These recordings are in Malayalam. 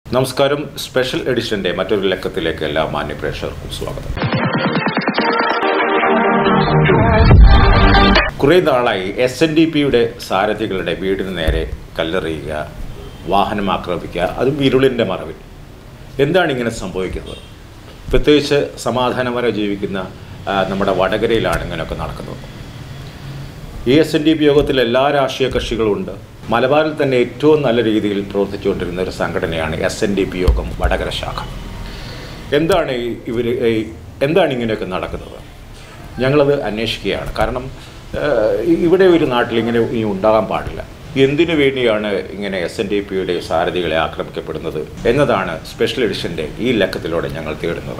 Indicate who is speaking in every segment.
Speaker 1: നമസ്കാരം സ്പെഷ്യൽ എഡിഷന്റെ മറ്റൊരു ലക്കത്തിലേക്ക് എല്ലാ മാന്യ പ്രേക്ഷകർക്കും സ്വാഗതം കുറേ നാളായി എസ് എൻ ഡി പിയുടെ സാരഥികളുടെ വീടിന് നേരെ കല്ലെറിയുക വാഹനം ആക്രമിക്കുക അതും ഇരുളിൻ്റെ മറവിൽ എന്താണ് ഇങ്ങനെ സംഭവിക്കുന്നത് പ്രത്യേകിച്ച് സമാധാനപരം ജീവിക്കുന്ന ആ, നമ്മുടെ വടകരയിലാണ് ഇങ്ങനെയൊക്കെ നടക്കുന്നത് ഈ എസ് എൻ ഡി പി യോഗത്തിൽ എല്ലാ രാഷ്ട്രീയ കക്ഷികളും ഉണ്ട് മലബാറിൽ തന്നെ ഏറ്റവും നല്ല രീതിയിൽ പ്രവർത്തിച്ചുകൊണ്ടിരുന്ന ഒരു സംഘടനയാണ് എസ് എൻ ഡി പി യോഗം വടകര ശാഖ എന്താണ് ഇവർ എന്താണ് ഇങ്ങനെയൊക്കെ നടക്കുന്നത് ഞങ്ങളത് അന്വേഷിക്കുകയാണ് കാരണം ഏഹ്, ഇവിടെ ഒരു നാട്ടിൽ ഇങ്ങനെ ഇനി ഉണ്ടാകാൻ പാടില്ല എന്തിനു വേണ്ടിയാണ് ഇങ്ങനെ എസ് എൻ ഡി പിയുടെ സാരഥികളെ ആക്രമിക്കപ്പെടുന്നത് എന്നതാണ് സ്പെഷ്യൽ എഡിഷൻ്റെ ഈ ലക്കത്തിലൂടെ ഞങ്ങൾ തേടുന്നത്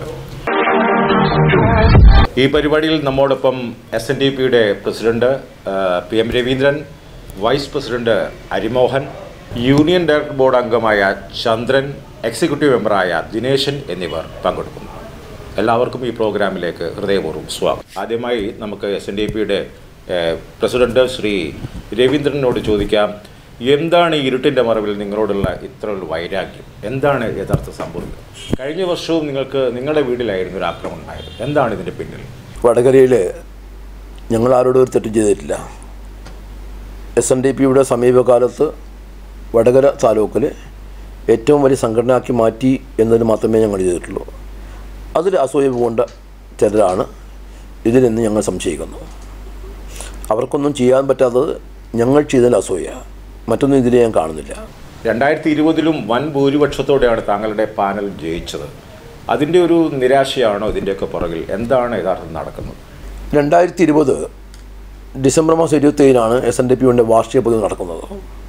Speaker 1: ഈ പരിപാടിയിൽ നമ്മോടൊപ്പം എസ് എൻ ഡി പിയുടെ പ്രസിഡന്റ് ആ, P M Raveendran vice president Arimohan union director board അംഗമായ ചന്ദ്രൻ എക്സിക്യൂട്ടീവ് മെമ്പറായ ദിനേശൻ എന്നിവർ പങ്കെടുക്കുന്നു എല്ലാവർക്കും ഈ പ്രോഗ്രാമിലേക്ക് ഹൃദയപൂർവ്വം സ്വാഗതം ആദ്യമായി നമുക്ക് എസ് എൻ ഡി പിയുടെ പ്രസിഡന്റ് ശ്രീ രവീന്ദ്രനോട് ചോദിക്കാം എന്താണ് ഈ ഇരുട്ടിൻ്റെ മറവിൽ നിങ്ങളോടുള്ള ഇത്ര ഒരു വൈരാഗ്യം എന്താണ് യഥാർത്ഥ സംഭവിക്കുന്നത് കഴിഞ്ഞ വർഷവും നിങ്ങൾക്ക് നിങ്ങളുടെ വീട്ടിലായിരുന്നു ഒരു ആക്രമണം ഉണ്ടായത് എന്താണ് ഇതിൻ്റെ പിന്നിൽ
Speaker 2: വടകരയിൽ ഞങ്ങൾ ആരോടും ഒരു തെറ്റും ചെയ്തിട്ടില്ല എസ് എൻ ഡി പിയുടെ സമീപകാലത്ത് വടകര താലൂക്കിൽ ഏറ്റവും വലിയ സംഘടനയാക്കി മാറ്റി എന്നതിന് മാത്രമേ ഞങ്ങൾ ചെയ്തിട്ടുള്ളൂ അതിൽ അസൂയ പൂണ്ട ചിലരാണ് ഇതിലെന്ന് ഞങ്ങൾ സംശയിക്കുന്നു അവർക്കൊന്നും ചെയ്യാൻ പറ്റാത്തത് ഞങ്ങൾ ചെയ്തതിൽ അസൂയ മറ്റൊന്നും ഇതിൽ ഞാൻ കാണുന്നില്ല
Speaker 1: രണ്ടായിരത്തി ഇരുപതിലും വൻ ഭൂരിപക്ഷത്തോടെയാണ് താങ്കളുടെ പാനൽ ജയിച്ചത് അതിൻ്റെ ഒരു നിരാശയാണോ ഇതിൻ്റെയൊക്കെ പുറകിൽ എന്താണ് യഥാർത്ഥം നടക്കുന്നത്
Speaker 2: രണ്ടായിരത്തി ഇരുപത് ഡിസംബർ മാസം ഇരുപത്തേഴിനാണ് എസ് എൻ ഡി പിയുടെ വാർഷിക പൊതു നടക്കുന്നത്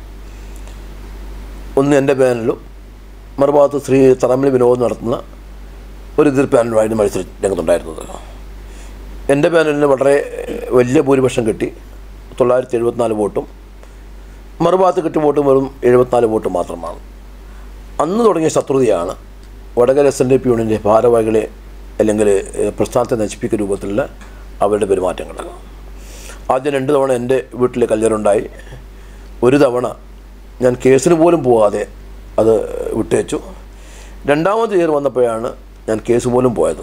Speaker 2: ഒന്ന് എൻ്റെ പാനലും മറുഭാഗത്ത് ശ്രീ തറമ്മിൽ വിനോദ് നടത്തുന്ന ഒരു എതിർ പാനലുമായിരുന്നു മത്സര രംഗത്തുണ്ടായിരുന്നത് എൻ്റെ പാനലിന് വളരെ വലിയ ഭൂരിപക്ഷം കിട്ടി തൊള്ളായിരത്തി എഴുപത്തിനാല് വോട്ടും മറുഭാഗത്ത് കിട്ടിയ വോട്ടും വെറും എഴുപത്തിനാല് വോട്ടും മാത്രമാണ് അന്ന് തുടങ്ങിയ ശത്രുതയാണ് Vadakara S N D P യൂണിയൻ്റെ ഭാരവാഹികളെ അല്ലെങ്കിൽ ഏഹ്, പ്രസ്ഥാനത്തെ നശിപ്പിക്കുന്ന രൂപത്തിലുള്ള അവരുടെ പെരുമാറ്റങ്ങൾ ആദ്യം രണ്ട് തവണ എൻ്റെ വീട്ടിൽ കല്യാണമുണ്ടായി ഒരു തവണ ഞാൻ കേസിന് പോലും പോകാതെ അത് വിട്ടേച്ചു രണ്ടാമത് ഇയർ വന്നപ്പോഴാണ് ഞാൻ കേസ് പോലും പോയത്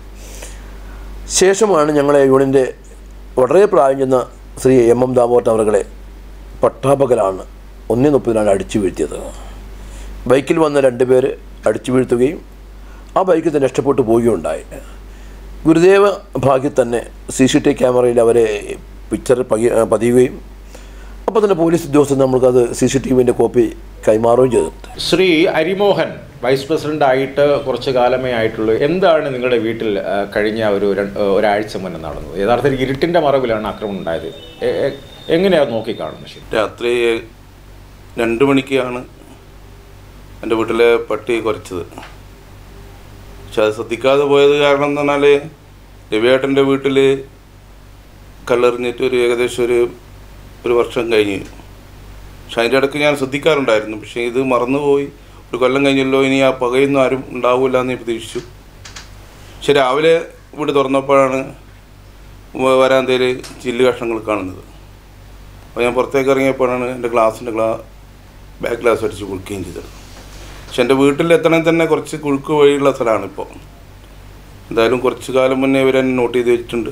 Speaker 2: ശേഷമാണ് ഞങ്ങളെ യൂണിയൻ്റെ വളരെ പ്രായം ചെന്ന ശ്രീ എം എം ദാമോദർ അവരുടെ പട്ടാപകലാണ് ഒന്നേ മുപ്പതിനാണ് അടിച്ചു വീഴ്ത്തിയത് ബൈക്കിൽ വന്ന രണ്ട് പേര് അടിച്ചു വീഴ്ത്തുകയും ആ ബൈക്കിൽ തന്നെ രക്ഷപ്പെട്ടു പോവുകയുണ്ടായി ഗുരുദേവ ഭാഗ്യം തന്നെ സി സി ടി ക്യാമറയിൽ അവരെ പിക്ചർ പകി പതിയുകയും അപ്പോൾ തന്നെ പോലീസ് ഉദ്യോഗസ്ഥർ നമ്മൾക്കത് സി സി ടി വിൻ്റെ കോപ്പി കൈമാറുകയും ചെയ്തിട്ടുണ്ട്
Speaker 1: ശ്രീ അരിമോഹൻ വൈസ് പ്രസിഡന്റ് ആയിട്ട് കുറച്ച് കാലമേ ആയിട്ടുള്ളൂ എന്താണ് നിങ്ങളുടെ വീട്ടിൽ ആ, കഴിഞ്ഞ ഒരു രണ്ട്- ഒരാഴ്ച മുന്നേ നടന്നത് യഥാർത്ഥത്തിൽ ഇരുട്ടിൻ്റെ മറവിലാണ് ആക്രമണം ഉണ്ടായത് എ- എ- എങ്ങനെയാണ് നോക്കിക്കാണുന്നത് ശരി
Speaker 3: രാത്രി രണ്ട് മണിക്കാണ് എൻ്റെ വീട്ടിലെ പട്ടി കുറച്ചത് പക്ഷെ അത് ശ്രദ്ധിക്കാതെ പോയത് കാരണം എന്ന് പറഞ്ഞാൽ രവിയേട്ടൻ്റെ വീട്ടിൽ കല്ലെറിഞ്ഞിട്ട് ഒരു ഏകദേശം ഒരു ഒരു വർഷം കഴിഞ്ഞു പക്ഷെ അതിൻ്റെ ഇടയ്ക്ക് ഞാൻ ശ്രദ്ധിക്കാറുണ്ടായിരുന്നു പക്ഷേ ഇത് മറന്നുപോയി ഒരു കൊല്ലം കഴിഞ്ഞല്ലോ ഇനി ആ പകയൊന്നും ആരും ഉണ്ടാവില്ല എന്ന് പ്രതീക്ഷിച്ചു പക്ഷെ രാവിലെ വീട് തുറന്നപ്പോഴാണ് വ- വരാന്തയിൽ ചില്ല് കഷ്ണങ്ങൾ കാണുന്നത് അപ്പോൾ ഞാൻ പുറത്തേക്ക് ഇറങ്ങിയപ്പോഴാണ് എൻ്റെ ഗ്ലാസിൻ്റെ ഗ്ലാ ബാക്ക് ഗ്ലാസ് അടിച്ച് കുളിക്കുകയും ചെയ്തത് പക്ഷെ എൻ്റെ വീട്ടിൽ എത്തണേ തന്നെ കുറച്ച് കുഴുക്ക് വഴിയുള്ള സ്ഥലമാണ് ഇപ്പോൾ എന്തായാലും കുറച്ച് കാലം മുന്നേ ഇവർ എന്നെ നോട്ട് ചെയ്ത് വെച്ചിട്ടുണ്ട്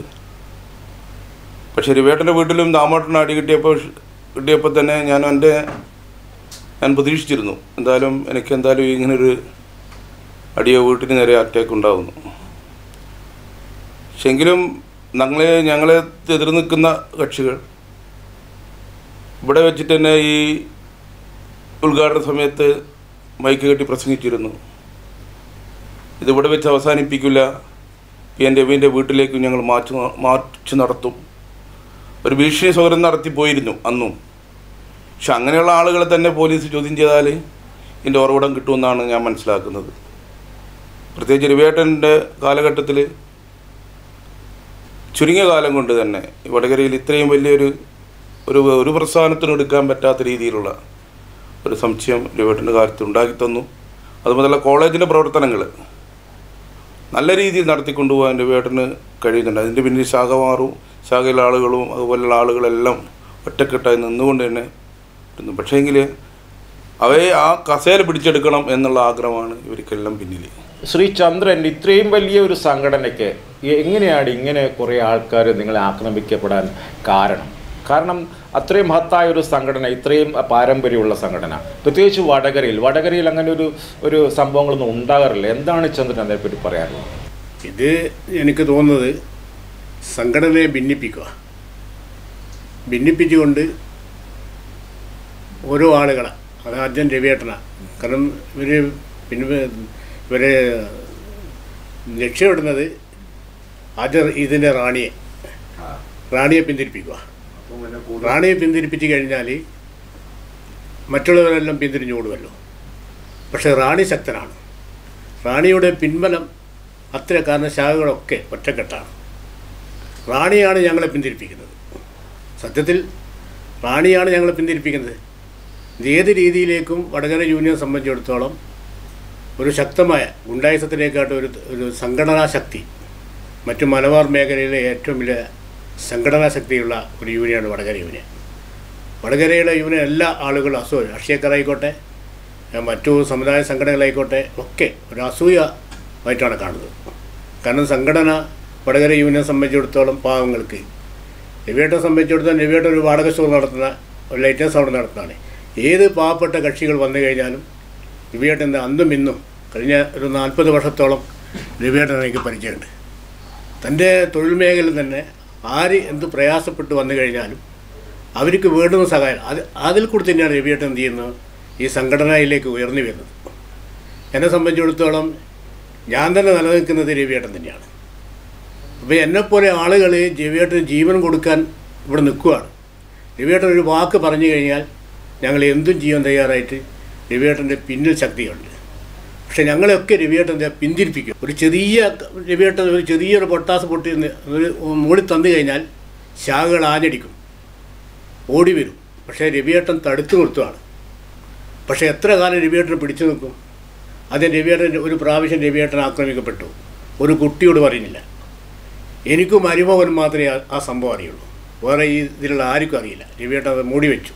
Speaker 3: പക്ഷേ രവിയേട്ടൻ്റെ വീട്ടിലും ദാമോട്ടന് അടി കിട്ടിയപ്പോൾ കിട്ടിയപ്പോൾ തന്നെ ഞാൻ എൻ്റെ ഞാൻ പ്രതീക്ഷിച്ചിരുന്നു എന്തായാലും എനിക്ക് എന്തായാലും ഇങ്ങനൊരു അടിയോ വീട്ടിന് നേരെ അറ്റാക്ക് ഉണ്ടാകുന്നു പക്ഷെ എങ്കിലും ഞങ്ങളെ ഞങ്ങളെ എതിർ നിൽക്കുന്ന കക്ഷികൾ ഇവിടെ വെച്ചിട്ട് തന്നെ ഈ ഉദ്ഘാടന സമയത്ത് മൈക്ക് കെട്ടി പ്രസംഗിച്ചിരുന്നു ഇതിവിടെ വെച്ച് അവസാനിപ്പിക്കില്ല പി എൻ രവീൻ്റെ വീട്ടിലേക്ക് ഞങ്ങൾ മാറ്റി മാറ്റി നടത്തും ഒരു ഭീഷണി സ്വരം നടത്തി പോയിരുന്നു അന്നും പക്ഷെ അങ്ങനെയുള്ള ആളുകളെ തന്നെ പോലീസ് ചോദ്യം ചെയ്താൽ ഇതിൻ്റെ ഉറവിടം കിട്ടുമെന്നാണ് ഞാൻ മനസ്സിലാക്കുന്നത് പ്രത്യേകിച്ച് രവിയേട്ടൻ്റെ കാലഘട്ടത്തിൽ ചുരുങ്ങിയ കാലം കൊണ്ട് തന്നെ ഈ വടകരയിൽ ഇത്രയും വലിയൊരു ഒരു ഒരു പ്രസ്ഥാനത്തിനും എടുക്കാൻ പറ്റാത്ത രീതിയിലുള്ള ഒരു സംശയം രവിയേട്ടൻ്റെ കാര്യത്തിൽ ഉണ്ടാക്കി തന്നു അതുമുതലുള്ള കോളേജിൻ്റെ പ്രവർത്തനങ്ങൾ നല്ല രീതിയിൽ നടത്തിക്കൊണ്ടുപോകാൻ രവിയേട്ടന് കഴിയുന്നുണ്ട് അതിൻ്റെ പിന്നിൽ ശാഖമാറും ശാഖയിലെ ആളുകളും അതുപോലെയുള്ള ആളുകളെല്ലാം ഒറ്റക്കെട്ടായി നിന്നുകൊണ്ട് തന്നെ ഇരുന്നു പക്ഷേങ്കിൽ അവയെ ആ കസേര പിടിച്ചെടുക്കണം എന്നുള്ള ആഗ്രഹമാണ് ഇവർക്കെല്ലാം പിന്നിൽ
Speaker 1: ശ്രീ ചന്ദ്രൻ ഇത്രയും വലിയ ഒരു സംഘടനയ്ക്ക് എങ്ങനെയാണ് ഇങ്ങനെ കുറേ ആൾക്കാർ നിങ്ങളെ ആക്രമിക്കപ്പെടാൻ കാരണം കാരണം അത്രയും മഹത്തായ ഒരു സംഘടന ഇത്രയും പാരമ്പര്യമുള്ള സംഘടന പ്രത്യേകിച്ച് വടകരയിൽ വടകരയിൽ അങ്ങനെ ഒരു ഒരു സംഭവങ്ങളൊന്നും ഉണ്ടാകാറില്ല എന്താണ് ചന്ദ്രൻ അതേപ്പറ്റി പറയാറുള്ളത്
Speaker 4: ഇത് എനിക്ക് തോന്നുന്നത് സംഘടനയെ ഭിന്നിപ്പിക്കുക ഭിന്നിപ്പിച്ചുകൊണ്ട് ഓരോ ആളുകളെ അത് ആദ്യം രവിയേട്ടന കാരണം ഇവർ പിന്നെ ഇവരെ ലക്ഷ്യമിടുന്നത് ആദ്യം ഇതിൻ്റെ റാണിയെ റാണിയെ പിന്തിരിപ്പിക്കുക റാണിയെ പിന്തിരിപ്പിച്ച് കഴിഞ്ഞാൽ മറ്റുള്ളവരെല്ലാം പിന്തിരിഞ്ഞോടുമല്ലോ പക്ഷേ റാണി ശക്തനാണ് റാണിയുടെ പിൻബലം അത്ര കാരണശാഖകളൊക്കെ ഒറ്റക്കെട്ടാണ് റാണിയാണ് ഞങ്ങളെ പിന്തിരിപ്പിക്കുന്നത് സത്യത്തിൽ റാണിയാണ് ഞങ്ങളെ പിന്തിരിപ്പിക്കുന്നത് ഇത് ഏത് രീതിയിലേക്കും വടകര യൂണിയൻ സംബന്ധിച്ചിടത്തോളം ഒരു ശക്തമായ ഗുണ്ടായുസത്തിലേക്കായിട്ട് ഒരു ഒരു സംഘടനാ ശക്തി മറ്റു മലബാർ മേഖലയിലെ ഏറ്റവും വലിയ സംഘടനാ ശക്തിയുള്ള ഒരു യൂണിയനാണ് വടകര യൂണിയൻ വടകരയിലെ യൂണിയൻ എല്ലാ ആളുകളും അസൂയ രാഷ്ട്രീയക്കാരായിക്കോട്ടെ ഏഹ് മറ്റു സമുദായ സംഘടനകളായിക്കോട്ടെ ഒക്കെ ഒരു അസൂയമായിട്ടാണ് കാണുന്നത് കാരണം സംഘടന വടകര യൂണിയനെ സംബന്ധിച്ചിടത്തോളം പാവങ്ങൾക്ക് രവിയേട്ടനെ സംബന്ധിച്ചിടത്തോളം രവിയേട്ടൻ ഒരു വാടക സ്റ്റോർ നടത്തുന്ന ഒരു ലൈറ്റേഴ്സ് അവിടെ നടത്തുന്നതാണ് ഏത് പാവപ്പെട്ട കക്ഷികൾ വന്നു കഴിഞ്ഞാലും രവിയേട്ടൻ്റെ അന്നും ഇന്നും കഴിഞ്ഞ ഒരു നാൽപ്പത് വർഷത്തോളം രവിയേട്ടൻ എനിക്ക് പരിചയമുണ്ട് തൻ്റെ തൊഴിൽ മേഖലയിൽ തന്നെ ആര് എന്ത് പ്രയാസപ്പെട്ട് വന്നു കഴിഞ്ഞാലും അവർക്ക് വേണ്ടുന്ന സഹായം അത് അതിൽ കൂടി തന്നെയാണ് രവിയേട്ടൻ എന്ത് ചെയ്യുന്നത് ഈ സംഘടനയിലേക്ക് ഉയർന്നു വരുന്നത് എന്നെ സംബന്ധിച്ചിടത്തോളം ഞാൻ തന്നെ നിലനിൽക്കുന്നത് രവിയേട്ടൻ തന്നെയാണ് അപ്പോൾ എന്നെപ്പോലെ ആളുകൾ രവിയേട്ടന് ജീവൻ കൊടുക്കാൻ ഇവിടെ നിൽക്കുകയാണ് രവിയേട്ടൻ ഒരു വാക്ക് പറഞ്ഞു കഴിഞ്ഞാൽ ഞങ്ങൾ എന്തും ചെയ്യാൻ തയ്യാറായിട്ട് രവിയേട്ടൻ്റെ പിന്നിൽ ശക്തിയുണ്ട് പക്ഷെ ഞങ്ങളെയൊക്കെ രവിയേട്ടൻ്റെ പിന്തിരിപ്പിക്കും ഒരു ചെറിയ രവിയേട്ടൻ ഒരു ചെറിയൊരു പൊട്ടാസ് പൊട്ടി ഒരു മൂടി തന്നു കഴിഞ്ഞാൽ ശാഖകൾ ആഞ്ഞടിക്കും ഓടി വരും പക്ഷേ രവിയേട്ടൻ തടുത്തു നിർത്തുകയാണ് പക്ഷേ എത്ര കാലം രവിയേട്ടൻ പിടിച്ചു നിൽക്കും അത് രവിയേട്ടൻ ഒരു പ്രാവശ്യം രവിയേട്ടൻ ആക്രമിക്കപ്പെട്ടു ഒരു കുട്ടിയോട് പറയുന്നില്ല എനിക്കും മരുമകനും മാത്രമേ ആ- ആ സംഭവം അറിയുള്ളൂ വേറെ ഈ ഇതിലുള്ള ആർക്കും അറിയില്ല രവിയേട്ടൻ അത് മൂടി വെച്ചു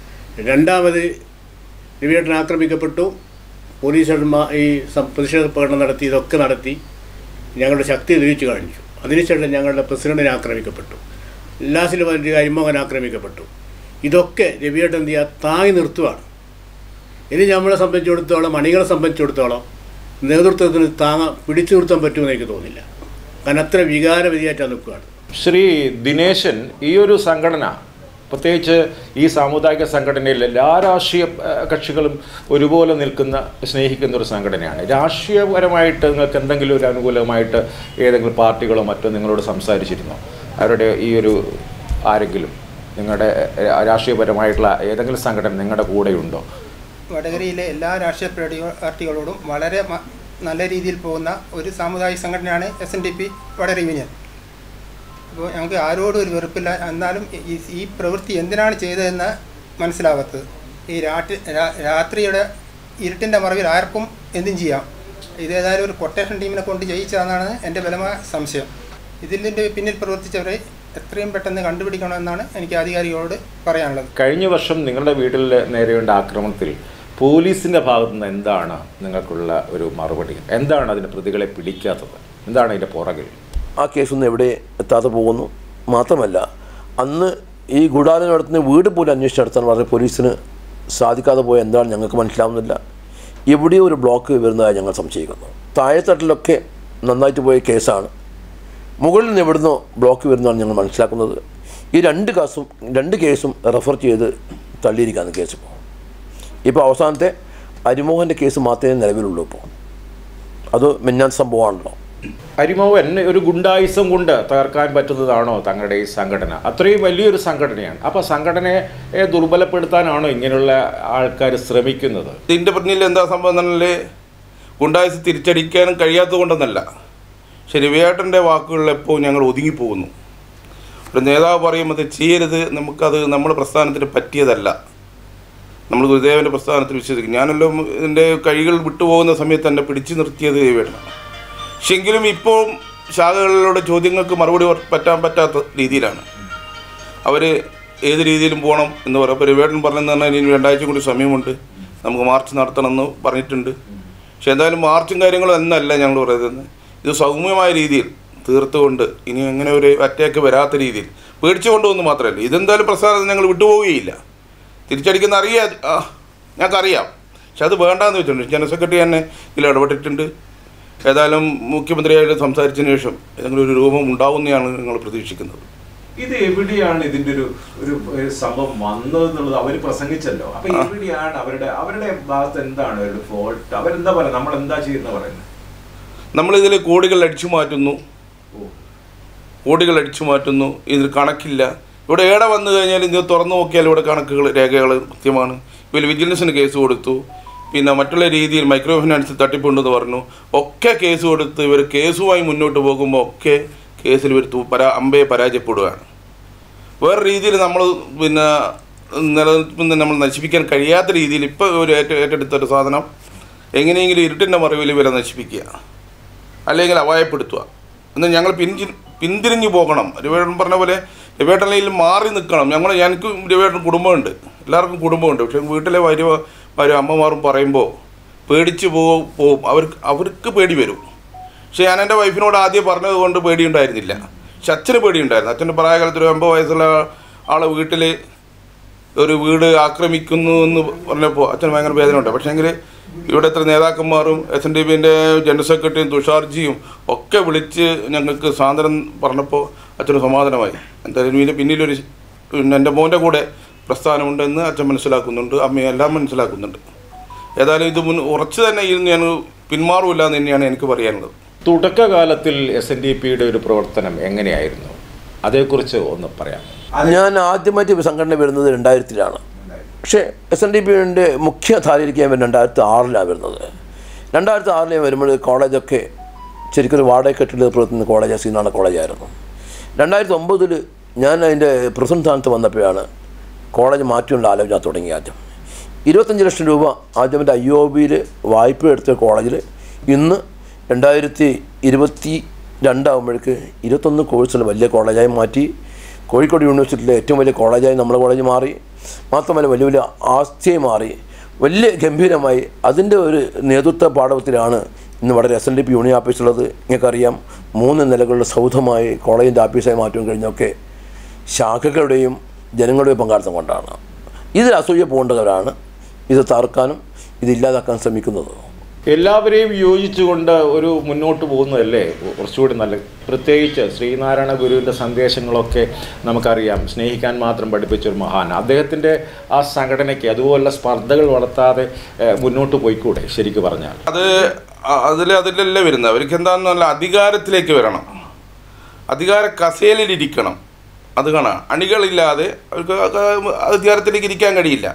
Speaker 4: രണ്ടാമത് രവിയേട്ടൻ ആക്രമിക്കപ്പെട്ടു പോലീസുകാരന്മാർ ഈ സം- പ്രതിഷേധ പ്രകടനം നടത്തി ഇതൊക്കെ നടത്തി ഞങ്ങളുടെ ശക്തി തെളിയിച്ചു കാണിച്ചു അതിനുശേഷം ഞങ്ങളുടെ പ്രസിഡന്റിനെ ആക്രമിക്കപ്പെട്ടു ലാസിൽ വന്നിട്ട് അരിമോഹൻ ആക്രമിക്കപ്പെട്ടു ഇതൊക്കെ രവിയേട്ടൻ എന്ത് ചെയ്യുക താങ്ങി നിർത്തുകയാണ് ഇനി നമ്മളെ സംബന്ധിച്ചിടത്തോളം അണികളെ സംബന്ധിച്ചിടത്തോളം നേതൃത്വത്തിന് താങ്ങാൻ പിടിച്ചു നിർത്താൻ പറ്റുമെന്ന് എനിക്ക് തോന്നുന്നില്ല കാരണം അത്ര വികാരവിധിയായിട്ടാണ് നിൽക്കുകയാണ്
Speaker 1: ശ്രീ ദിനേശൻ ഈ ഒരു സംഘടന പ്രത്യേകിച്ച് ഈ സാമുദായിക സംഘടനയിൽ എല്ലാ രാഷ്ട്രീയ ആ, കക്ഷികളും ഒരുപോലെ നിൽക്കുന്ന സ്നേഹിക്കുന്ന ഒരു സംഘടനയാണ് രാഷ്ട്രീയപരമായിട്ട് നിങ്ങൾക്ക് എന്തെങ്കിലും ഒരു അനുകൂലമായിട്ട് ഏതെങ്കിലും പാർട്ടികളോ മറ്റോ നിങ്ങളോട് സംസാരിച്ചിരുന്നോ അവരുടെ ഈ ഒരു ആരെങ്കിലും നിങ്ങളുടെ ആ, രാഷ്ട്രീയപരമായിട്ടുള്ള ഏതെങ്കിലും സംഘടന നിങ്ങളുടെ കൂടെയുണ്ടോ
Speaker 5: വടകരയിലെ എല്ലാ രാഷ്ട്രീയ പാർട്ടി- പാർട്ടികളോടും വളരെ മ- നല്ല രീതിയിൽ പോകുന്ന ഒരു സാമുദായിക സംഘടനയാണ് S N D P Vadakara union അപ്പോൾ ഞങ്ങൾക്ക് ആരോടും ഒരു വെറുപ്പില്ല എന്നാലും ഈ ഈ പ്രവൃത്തി എന്തിനാണ് ചെയ്തതെന്ന് മനസ്സിലാവാത്തത് ഈ രാത്രി രാ- രാത്രിയുടെ ഇരുട്ടിൻ്റെ മറവിൽ ആർക്കും എന്തും ചെയ്യാം ഇതേതായാലും ഒരു കൊട്ടേഷൻ ടീമിനെ കൊണ്ട് ജയിച്ചതെന്നാണ് എൻ്റെ ബലമായ സംശയം ഇതിൻ്റെ പിന്നിൽ പ്രവർത്തിച്ചവരെ എത്രയും പെട്ടെന്ന് കണ്ടുപിടിക്കണമെന്നാണ് എനിക്ക് അധികാരികളോട് പറയാനുള്ളത്
Speaker 1: കഴിഞ്ഞ വർഷം നിങ്ങളുടെ വീട്ടിൽ നേരെയുണ്ട ആക്രമണത്തിൽ പോലീസിൻ്റെ ഭാഗത്തു നിന്ന് എന്താണ് നിങ്ങൾക്കുള്ള ഒരു മറുപടി എന്താണ് അതിൻ്റെ പ്രതികളെ പിടിക്കാത്തത് എന്താണ് അതിൻ്റെ പുറകിൽ
Speaker 2: ആ കേസൊന്നും എവിടെ എത്താതെ പോകുന്നു മാത്രമല്ല അന്ന് ഈ ഗൂഢാലോചന നടത്തുന്ന വീട് പോലും അന്വേഷിച്ച് നടത്താൻ വളരെ പോലീസിന് സാധിക്കാതെ പോയ എന്താണ് ഞങ്ങൾക്ക് മനസ്സിലാവുന്നില്ല എവിടെയോ ഒരു ബ്ലോക്ക് വരുന്നതായി ഞങ്ങൾ സംശയിക്കുന്നു താഴെത്തട്ടിലൊക്കെ നന്നായിട്ട് പോയ കേസാണ് മുകളിൽ നിന്ന് എവിടുന്നോ ബ്ലോക്ക് വരുന്നതാണ് ഞങ്ങൾ മനസ്സിലാക്കുന്നത് ഈ രണ്ട് കേസും രണ്ട് കേസും റെഫർ ചെയ്ത് തള്ളിയിരിക്കുകയാണ് കേസ് ഇപ്പോൾ ഇപ്പോൾ അവസാനത്തെ അരിമോഹൻ്റെ കേസ് മാത്രമേ നിലവിലുള്ളൂ ഇപ്പോൾ അത് മെന്നാൻ സംഭവമാണല്ലോ
Speaker 1: അരിമോവൻ ഒരു ഗുണ്ടായുസം കൊണ്ട് തകർക്കാൻ പറ്റുന്നതാണോ തങ്ങളുടെ ഈ സംഘടന അത്രയും വലിയൊരു സംഘടനയാണ് അപ്പോൾ സംഘടനയെ ഏ, ദുർബലപ്പെടുത്താനാണോ ഇങ്ങനെയുള്ള ആൾക്കാർ ശ്രമിക്കുന്നത്
Speaker 3: ഇതിൻ്റെ പിന്നിൽ എന്താ സംഭവം എന്നാൽ ഗുണ്ടായുസ് തിരിച്ചടിക്കാനും കഴിയാത്തത് കൊണ്ടൊന്നല്ല പക്ഷെ രവിയേട്ടൻ്റെ വാക്കുകളിൽ എപ്പോൾ ഞങ്ങൾ ഒതുങ്ങിപ്പോകുന്നു ഒരു നേതാവ് പറയുമ്പോൾ അത് ചെയ്യരുത് നമുക്കത് നമ്മുടെ പ്രസ്ഥാനത്തിന് പറ്റിയതല്ല നമ്മൾ ഗുരുദേവൻ്റെ പ്രസ്ഥാനത്തിൽ വിശ്വസിക്കും ഞാനെല്ലാം ഇതിൻ്റെ കഴികൾ വിട്ടുപോകുന്ന സമയത്ത് തന്നെ പിടിച്ചു നിർത്തിയത് രവിയേട്ടനാണ് പക്ഷെ എങ്കിലും ഇപ്പോൾ ശാഖകളിലൂടെ ചോദ്യങ്ങൾക്ക് മറുപടി പറ്റാൻ പറ്റാത്ത രീതിയിലാണ് അവർ ഏത് രീതിയിലും പോകണം എന്ന് പറയും അപ്പോൾ രവിയേട്ടൻ പറഞ്ഞെന്ന് പറഞ്ഞാൽ ഇനി രണ്ടാഴ്ച കൂടി സമയമുണ്ട് നമുക്ക് മാർച്ച് നടത്തണമെന്ന് പറഞ്ഞിട്ടുണ്ട് പക്ഷെ എന്തായാലും മാർച്ചും കാര്യങ്ങളും എന്നല്ല ഞങ്ങൾ പറയുന്നത് ഇത് സൗമ്യമായ രീതിയിൽ തീർത്തുകൊണ്ട് ഇനി അങ്ങനെ ഒരു അറ്റാക്ക് വരാത്ത രീതിയിൽ പേടിച്ചു കൊണ്ടുവന്ന് മാത്രമല്ല ഇതെന്തായാലും പ്രസ്ഥാനത്ത് ഞങ്ങൾ വിട്ടുപോവുകയില്ല തിരിച്ചടിക്കുന്ന അറിയാം ആ, ഞങ്ങൾക്കറിയാം പക്ഷെ അത് വേണ്ടാന്ന് വെച്ചിട്ടുണ്ട് ജനറൽ സെക്രട്ടറി തന്നെ ഇതിൽ ഇടപെട്ടിട്ടുണ്ട് ഏതായാലും മുഖ്യമന്ത്രിയായിട്ട് സംസാരിച്ചതിന് ശേഷം ഏതെങ്കിലും ഒരു രൂപം ഉണ്ടാവുമെന്നാണ് ഞങ്ങൾ പ്രതീക്ഷിക്കുന്നത്
Speaker 1: ഇത് എവിടെയാണ് ഇതിന്റെ ഒരു ഒരു ഒരു സംഭവം വന്നത് എന്നുള്ളത് അവർ പ്രസംഗിച്ചല്ലോ അപ്പൊ എവിടെയാണ് അവരുടെ അവരുടെ ഭാഗത്ത് എന്താണ് അവരുടെ ഫോൾട്ട് അവരെന്താ പറയുന്നത് നമ്മൾ എന്താ ചെയ്യുന്ന പറയുന്നത്
Speaker 3: നമ്മളിതിൽ കോടികൾ അടിച്ചു മാറ്റുന്നു
Speaker 1: ഓ.
Speaker 3: കോടികൾ അടിച്ചു മാറ്റുന്നു ഇതിൽ കണക്കില്ല ഇവിടെ ഏടെ വന്നു കഴിഞ്ഞാൽ ഇത് തുറന്നു നോക്കിയാൽ ഇവിടെ കണക്കുകൾ രേഖകൾ കൃത്യമാണ് ഇവർ വിജിലൻസിന് കേസ് കൊടുത്തു പിന്നെ മറ്റുള്ള രീതിയിൽ മൈക്രോ ഫിനാൻസിൽ തട്ടിപ്പുണ്ടെന്ന് പറഞ്ഞു ഒക്കെ കേസ് കൊടുത്ത് ഇവർ കേസുമായി മുന്നോട്ട് പോകുമ്പോൾ ഒക്കെ കേസിൽ ഇവർ തു- പരാ അമ്പയെ പരാജയപ്പെടുകയാണ് വേറെ രീതിയിൽ നമ്മൾ പിന്നെ നിലനിൽപ്പിൽ നമ്മൾ നശിപ്പിക്കാൻ കഴിയാത്ത രീതിയിൽ ഇപ്പോൾ ഒരു ഏറ്റ ഏറ്റെടുത്ത ഒരു സാധനം എങ്ങനെയെങ്കിലും ഇരുട്ടിൻ്റെ മറവിൽ ഇവരെ നശിപ്പിക്കുക അല്ലെങ്കിൽ അപായപ്പെടുത്തുക എന്നാൽ ഞങ്ങൾ പിന്തി പിന്തിരിഞ്ഞു പോകണം രവിവേട്ടൻ പറഞ്ഞ പോലെ രവിവേട്ടനിൽ മാറി നിൽക്കണം ഞങ്ങൾ എനിക്കും രവിവേട്ടൻ കുടുംബമുണ്ട് എല്ലാവർക്കും കുടുംബമുണ്ട് പക്ഷേ വീട്ടിലെ ഭാര്യ ഭാര്യ അമ്മമാരും പറയുമ്പോൾ പേടിച്ച് പോകും പോവും അവർക്ക് അവർക്ക് പേടി വരും പക്ഷേ ഞാൻ എൻ്റെ വൈഫിനോട് ആദ്യം പറഞ്ഞത് കൊണ്ട് പേടിയുണ്ടായിരുന്നില്ല പക്ഷെ അച്ഛന് പേടിയുണ്ടായിരുന്നു അച്ഛൻ്റെ പ്രായകാലത്ത് ഒരു അമ്പത് വയസ്സുള്ള ആളെ വീട്ടിൽ ഒരു വീട് ആക്രമിക്കുന്നു എന്ന് പറഞ്ഞപ്പോൾ അച്ഛന് ഭയങ്കര വേദന ഉണ്ട് പക്ഷേ എങ്കിൽ ഇവിടെ എത്ര നേതാക്കന്മാരും എസ് എൻ ഡി പിൻ്റെ ജനറൽ സെക്രട്ടറിയും തുഷാർജിയും ഒക്കെ വിളിച്ച് ഞങ്ങൾക്ക് സ്വാതന്ത്ര്യം പറഞ്ഞപ്പോൾ അച്ഛന് സമാധാനമായി എന്തായാലും ഇതിൻ്റെ പിന്നിലൊരു പിന്നെ എൻ്റെ മോൻ്റെ കൂടെ പ്രസ്ഥാനമുണ്ടെന്ന് അച്ഛൻ മനസ്സിലാക്കുന്നുണ്ട് അമ്മയും എല്ലാം മനസ്സിലാക്കുന്നുണ്ട് ഏതായാലും ഇത് മുൻ ഉറച്ചു തന്നെ ഇരുന്ന് ഞാൻ പിന്മാറില്ല എന്ന് തന്നെയാണ് എനിക്ക് പറയാനുള്ളത്
Speaker 1: തുടക്കകാലത്തിൽ എസ് എൻ ഡി പിയുടെ ഒരു പ്രവർത്തനം എങ്ങനെയായിരുന്നു അതേക്കുറിച്ച് ഒന്ന് പറയാം
Speaker 2: ഞാൻ ആദ്യമായിട്ട് സംഘടന വരുന്നത് രണ്ടായിരത്തിലാണ് പക്ഷേ എസ് എൻ ഡി പിയുടെ മുഖ്യധാരയിലേക്ക് ഞാൻ വരുന്നത് രണ്ടായിരത്തി ആറിലാണ് വരുന്നത് രണ്ടായിരത്തി ആറിൽ ഞാൻ വരുമ്പോൾ കോളേജൊക്കെ ശരിക്കും ഒരു വാടക കെട്ടിൽ പ്രവർത്തിക്കുന്ന കോളേജ് സീനാണ് കോളേജായിരുന്നു രണ്ടായിരത്തി ഒമ്പതിൽ ഞാൻ അതിൻ്റെ പ്രസിഡന്റ് സ്ഥാനത്ത് വന്നപ്പോഴാണ് കോളേജ് മാറ്റിയുള്ള ആലോചന തുടങ്ങി ആദ്യം ഇരുപത്തഞ്ച് ലക്ഷം രൂപ ആദ്യം എൻ്റെ ഐ ഒ ബിയിൽ വായ്പ എടുത്ത കോളേജിൽ ഇന്ന് രണ്ടായിരത്തി ഇരുപത്തി രണ്ടാകുമ്പോഴേക്ക് ഇരുപത്തൊന്ന് കോഴ്സുകൾ വലിയ കോളേജായി മാറ്റി കോഴിക്കോട് യൂണിവേഴ്സിറ്റിയിലെ ഏറ്റവും വലിയ കോളേജായി നമ്മുടെ കോളേജ് മാറി മാത്രമല്ല വലിയ വലിയ ആസ്തിയായി മാറി വലിയ ഗംഭീരമായി അതിൻ്റെ ഒരു നേതൃത്വ പാഠവത്തിലാണ് ഇന്ന് വളരെ S N D P union ഓഫീസുള്ളത് നിങ്ങൾക്കറിയാം മൂന്ന് നിലകളുടെ സൗധമായി കോളേജിൻ്റെ ഓഫീസായി മാറ്റാൻ കഴിഞ്ഞൊക്കെ ശാഖകളുടെയും ജനങ്ങളുടെയും പങ്കാളിത്തം കൊണ്ടാണ് ഇതിൽ അസൂയ പോകേണ്ടവരാണ് ഇത് തകർക്കാനും ഇത് ഇല്ലാതാക്കാൻ ശ്രമിക്കുന്നത്
Speaker 1: എല്ലാവരെയും യോജിച്ചുകൊണ്ട് ഒരു മുന്നോട്ട് പോകുന്നതല്ലേ കുറച്ചുകൂടി നല്ലത് പ്രത്യേകിച്ച് ശ്രീനാരായണ ഗുരുവിൻ്റെ സന്ദേശങ്ങളൊക്കെ നമുക്കറിയാം സ്നേഹിക്കാൻ മാത്രം പഠിപ്പിച്ച ഒരു മഹാൻ അദ്ദേഹത്തിൻ്റെ ആ സംഘടനയ്ക്ക് അതുപോലുള്ള സ്പർദ്ധകൾ വളർത്താതെ ഏഹ്, മുന്നോട്ട് പോയിക്കൂടെ ശരിക്കു പറഞ്ഞാൽ
Speaker 3: അത് അതിൽ അതിലല്ല വരുന്നത് അവർക്ക് എന്താണെന്ന് പറഞ്ഞാൽ അധികാരത്തിലേക്ക് വരണം അധികാര കസേലയിലിരിക്കണം അത് കാണാം അണികളില്ലാതെ അവർക്ക് ആ- അധികാരത്തിലേക്ക് ഇരിക്കാൻ കഴിയില്ല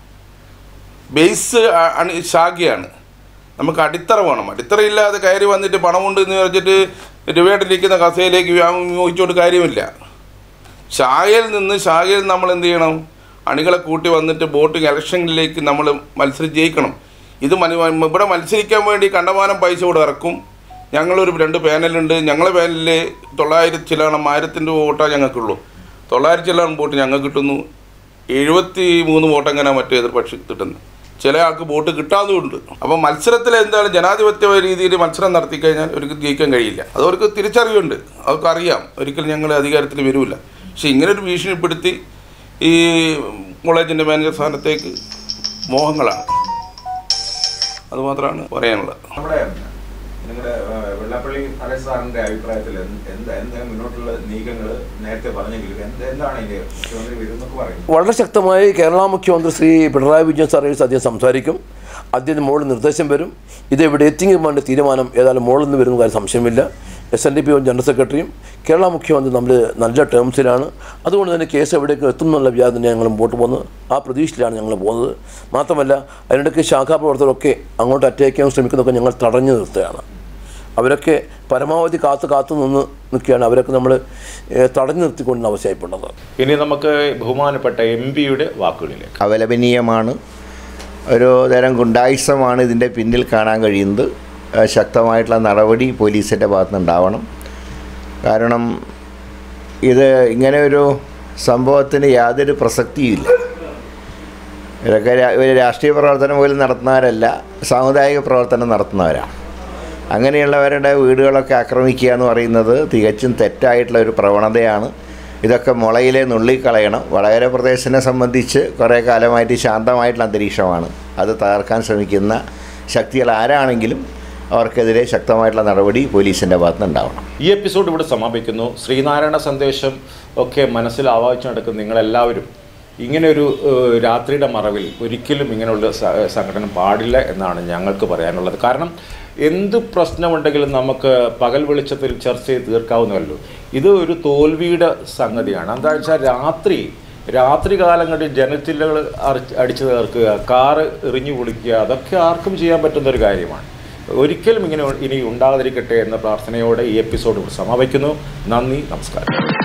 Speaker 3: ബേസ് അ- അണി ശാഖയാണ് നമുക്ക് അടിത്തറ വേണം അടിത്തറയില്ലാതെ കയറി വന്നിട്ട് പണമുണ്ട് എന്ന് വെച്ചിട്ട് രൂപയായിട്ടിരിക്കുന്ന കസേലയിലേക്ക് മോഹിച്ചുകൊണ്ട് കാര്യമില്ല ശാഖയിൽ നിന്ന് ശാഖയിൽ നമ്മൾ എന്ത് ചെയ്യണം അണികളെ കൂട്ടി വന്നിട്ട് വോട്ടിംഗ് ഇലക്ഷനിലേക്ക് നമ്മൾ മത്സരിച്ച് ജയിക്കണം ഇത് മന ഇവിടെ മത്സരിക്കാൻ വേണ്ടി കണ്ടമാനം പൈസ കൂടെ ഇറക്കും ഞങ്ങളൊരു രണ്ട് പാനലുണ്ട് ഞങ്ങളെ പാനലിൽ തൊള്ളായിരത്തി ചില്ലാണ് ആയിരത്തിൻ്റെ വോട്ടാണ് ഞങ്ങൾക്കുള്ളൂ തൊള്ളായിരത്തി ചില്ലാണ് വോട്ട് ഞങ്ങൾക്ക് കിട്ടുന്നു എഴുപത്തി മൂന്ന് വോട്ട് എങ്ങനെ മറ്റേ എതിർപക്ഷി കിട്ടുന്നത് ചില ആൾക്ക് വോട്ട് കിട്ടാതുമുണ്ട് അപ്പം മത്സരത്തിൽ എന്താണ് ജനാധിപത്യ രീതിയിൽ മത്സരം നടത്തി കഴിഞ്ഞാൽ അവർക്ക് ജയിക്കാൻ കഴിയില്ല അത് അവർക്ക് തിരിച്ചറിവുണ്ട് അവർക്ക് അറിയാം ഒരിക്കലും ഞങ്ങൾ അധികാരത്തിൽ വരില്ല പക്ഷെ ഇങ്ങനെ ഒരു ഭീഷണിപ്പെടുത്തി ഈ കോളേജിൻ്റെ മാനേജർ സ്ഥാനത്തേക്ക് മോഹങ്ങളാണ് അതുമാത്രമാണ് പറയാനുള്ളത്
Speaker 1: നമ്മുടെ നിങ്ങളുടെ വെള്ളാപ്പള്ളി നരേഷ് സാറിന്റെ അഭിപ്രായത്തിൽ എന്താ എന്താ മുന്നോട്ടുള്ള നീക്കങ്ങൾ നേരത്തെ പറഞ്ഞെങ്കിലും എന്ത് എന്താണ് ഇതിന്റെ മുഖ്യമന്ത്രി വരുന്നൊക്കെ പറയുന്നത്
Speaker 2: വളരെ ശക്തമായി കേരള മുഖ്യമന്ത്രി ശ്രീ പിണറായി വിജയൻ സർവീസ് അദ്ദേഹം സംസാരിക്കും അദ്ദേഹത്തിന് മുകളിൽ നിർദ്ദേശം വരും ഇത് ഇവിടെ എത്തിങ്ങും വേണ്ട തീരുമാനം ഏതായാലും മുകളിൽ നിന്ന് വരുന്ന കാര്യം സംശയമില്ല S N D P general സെക്രട്ടറിയും കേരള മുഖ്യമന്ത്രി നമ്മൾ നല്ല ടേംസിലാണ് അതുകൊണ്ട് തന്നെ കേസ് എവിടേക്ക് എത്തും എന്നുള്ള വ്യാജം തന്നെ ഞങ്ങൾ മുമ്പോട്ട് പോകുന്നത് ആ പ്രതീക്ഷയിലാണ് ഞങ്ങൾ പോകുന്നത് മാത്രമല്ല അതിനിടയ്ക്ക് ശാഖാപ്രവർത്തകരൊക്കെ അങ്ങോട്ട് അറ്റാക്ക് ചെയ്യാൻ ശ്രമിക്കുന്നതൊക്കെ ഞങ്ങൾ തടഞ്ഞു നിർത്തുകയാണ് അവരൊക്കെ പരമാവധി കാത്തു കാത്തു നിന്ന് നിൽക്കുകയാണ് അവരൊക്കെ നമ്മൾ ഏഹ്, തടഞ്ഞു നിർത്തിക്കൊണ്ടുള്ള അവസ്ഥയായിപ്പോണ്ടത്
Speaker 1: ഇനി നമുക്ക് ബഹുമാനപ്പെട്ട എം പിയുടെ വാക്കുകളിലേക്ക്
Speaker 6: അപലപനീയമാണ് ഒരു തരം ഗുണ്ടായുസമാണ് ഇതിൻ്റെ പിന്നിൽ കാണാൻ കഴിയുന്നത് ഏഹ് ശക്തമായിട്ടുള്ള നടപടി പോലീസിൻ്റെ ഭാഗത്തുനിന്നുണ്ടാവണം കാരണം ഇത് ഇങ്ങനെ ഒരു സംഭവത്തിന് യാതൊരു പ്രസക്തിയുമില്ല ഇവരൊക്കെ രാ- ഇവർ രാഷ്ട്രീയ പ്രവർത്തനം പോലും നടത്തുന്നവരല്ല സാമുദായിക പ്രവർത്തനം നടത്തുന്നവരാണ് അങ്ങനെയുള്ളവരുടെ വീടുകളൊക്കെ ആക്രമിക്കുക എന്ന് പറയുന്നത് തികച്ചും തെറ്റായിട്ടുള്ള ഒരു പ്രവണതയാണ് ഇതൊക്കെ മുളയിലെ നുള്ളിക്കളയണം വടകര പ്രദേശത്തിനെ സംബന്ധിച്ച് കുറേ കാലമായിട്ട് ശാന്തമായിട്ടുള്ള അന്തരീക്ഷമാണ് അത് തകർക്കാൻ ശ്രമിക്കുന്ന ശക്തികൾ ആരാണെങ്കിലും അവർക്കെതിരെ ശക്തമായിട്ടുള്ള നടപടി പോലീസിൻ്റെ ഭാഗത്തുനിന്ന് ഉണ്ടാവണം
Speaker 1: ഈ എപ്പിസോഡ് ഇവിടെ സമാപിക്കുന്നു ശ്രീനാരായണ സന്ദേശം ഒക്കെ മനസ്സിൽ ആവാഹിച്ചു നടക്കുന്ന നിങ്ങളെല്ലാവരും ഇങ്ങനെ ഒരു ഏഹ്, രാത്രിയുടെ മറവിൽ ഒരിക്കലും ഇങ്ങനെയുള്ള സ- സംഘടന പാടില്ല എന്നാണ് ഞങ്ങൾക്ക് പറയാനുള്ളത് കാരണം എന്ത് പ്രശ്നമുണ്ടെങ്കിലും നമുക്ക് പകൽ വെളിച്ചത്തിൽ ചർച്ച ചെയ്ത് തീർക്കാവുന്നതല്ലോ ഇത് ഒരു തോൽവിയുടെ സംഗതിയാണ് എന്താ വെച്ചാൽ രാത്രി രാത്രി കാലങ്ങളിൽ ജനച്ചില്ലകൾ അടിച്ചു തീർക്കുക കാറ് എറിഞ്ഞു പൊളിക്കുക അതൊക്കെ ആർക്കും ചെയ്യാൻ പറ്റുന്ന ഒരു കാര്യമാണ് ഒരിക്കലും ഇങ്ങനെ ഇനി ഉണ്ടാകാതിരിക്കട്ടെ എന്ന പ്രാർത്ഥനയോടെ ഈ എപ്പിസോഡ് ഇവിടെ സമാപിക്കുന്നു നന്ദി നമസ്കാരം